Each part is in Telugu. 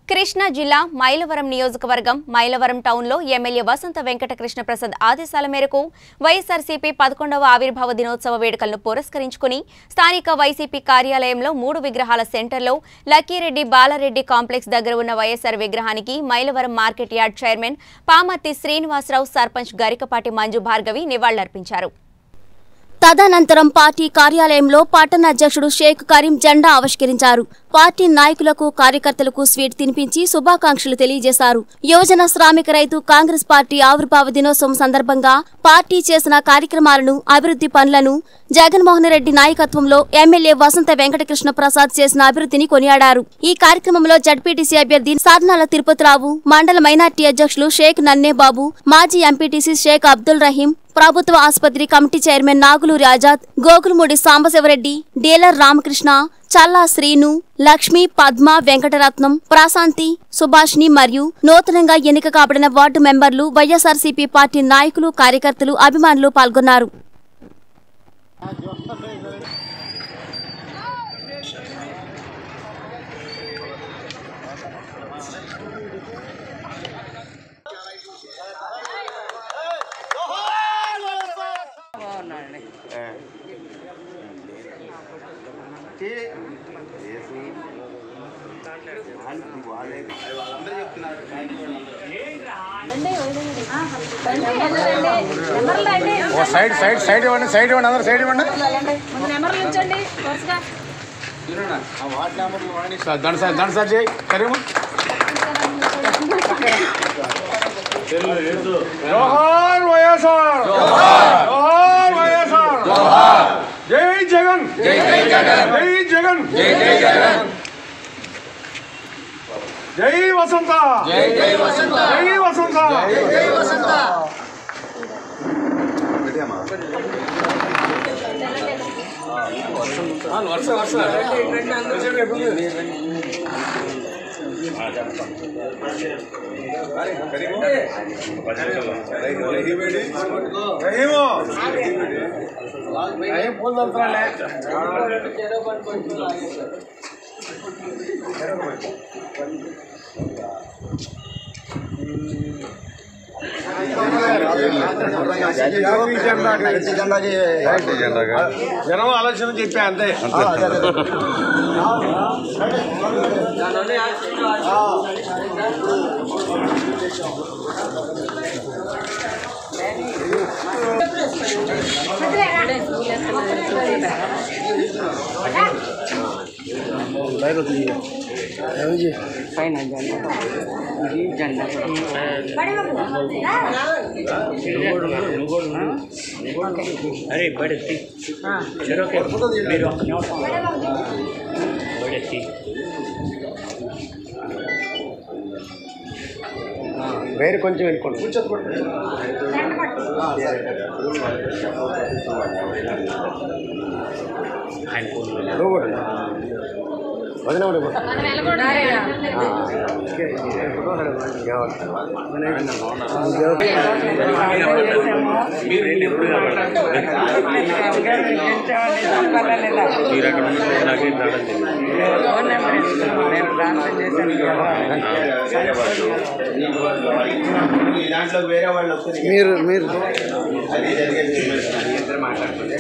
కృష్ణా జిల్లా మైలవరం నియోజకవర్గం మైలవరం టౌన్లో ఎమ్మెల్యే వసంత వెంకట కృష్ణ ప్రసాద్ ఆదేశాల మేరకు వైఎస్ఆర్సీపీ పదకొండవ ఆవిర్భావ దినోత్సవ వేడుకలను పురస్కరించుకుని స్థానిక వైసీపీ కార్యాలయంలో మూడు విగ్రహాల సెంటర్లో లక్కీరెడ్డి బాలారెడ్డి కాంప్లెక్స్ దగ్గర ఉన్న వైఎస్ఆర్ విగ్రహానికి Mylavaram market yard chairman Pamarthi Srinivasarao sarpanch Garikapati Manju Bhargavi నివాళులర్పించారు తదనంతరం పార్టీ కార్యాలయంలో పట్టణ అధ్యక్షుడు షేక్ కరీం జెండా ఆవిష్కరించారు పార్టీ నాయకులకు కార్యకర్తలకు స్వీట్ తినిపించి శుభాకాంక్షలు తెలియజేశారు యువజన శ్రామిక రైతు కాంగ్రెస్ పార్టీ ఆవిర్భావ దినోత్సవం సందర్భంగా పార్టీ చేసిన కార్యక్రమాలను అభివృద్ధి పనులను జగన్మోహన్ రెడ్డి నాయకత్వంలో ఎమ్మెల్యే వసంత వెంకటకృష్ణ ప్రసాద్ చేసిన అభివృద్ధిని కొనియాడారు ఈ కార్యక్రమంలో జడ్పీటీసీ అభ్యర్థి సాధనాల తిరుపతిరావు మండల మైనార్టీ అధ్యక్షులు షేక్ నన్నేబాబు మాజీ ఎంపీటీసీ షేక్ అబ్దుల్ రహీం ప్రభుత్వ ఆసుపత్రి committee chairman Naguluri Azad Gokulamudi Sambasivareddy dealer Ramakrishna Challa Srinu Lakshmi Padma Venkataratnam Prashanthi Subhashini మరియు నూతనంగా ఎన్నిక కాబడిన వార్డు మెంబర్లు వైఎస్ఆర్సీపీ పార్టీ నాయకులు కార్యకర్తలు అభిమానులు పాల్గొన్నారు ఓ సైడ్ సైడ్ సైడ్ ఇవ్వండి సైడ్ ఇవ్వండి అందరూ సైడ్ ఇవ్వండి సార్ దండ సార్ దండ సార్ చేయి కరీము జోహార్ వైఎస్ఆర్ జోహార్ వైఎస్ఆర్ జై జగన్ జై జగన్ జై జగన్ జై జగన్ జై వసంత జై జై వసంత జై వసంత జై వసంత వరుస వరుస రహీము రహీం పూలు చల్లుతున్నాడే జనం ఆలోచన చెప్పా అంతే अरे बड़े थी चलो के మీరు ఒక్క నిమిషం బడే थी వేరు కొంచెం వెళ్ళిపోండి ఆయన ఫోన్ నువ్వు కూడా వదిన కూడా ఇవ్వు. మీరు ఎన్ని ఎప్పుడు మీరు అక్కడ ఉన్నప్పుడు నాకేం రావడం దాంట్లో వేరే వాళ్ళు వస్తుంది మీరు మీరు అది జరిగేది ఇద్దరు మాట్లాడుతుంటే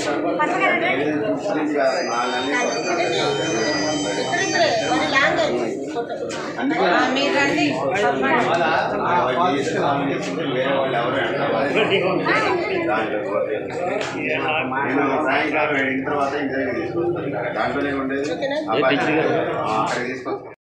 వేరే వాళ్ళు ఎవరు నేను సాయంకాలం అయిన తర్వాత ఇంటర్వ్యూ తీసుకొస్తాను దాంట్లోనే ఉండేది అబ్బాయి, ఆ, అక్కడ తీసుకొస్తాను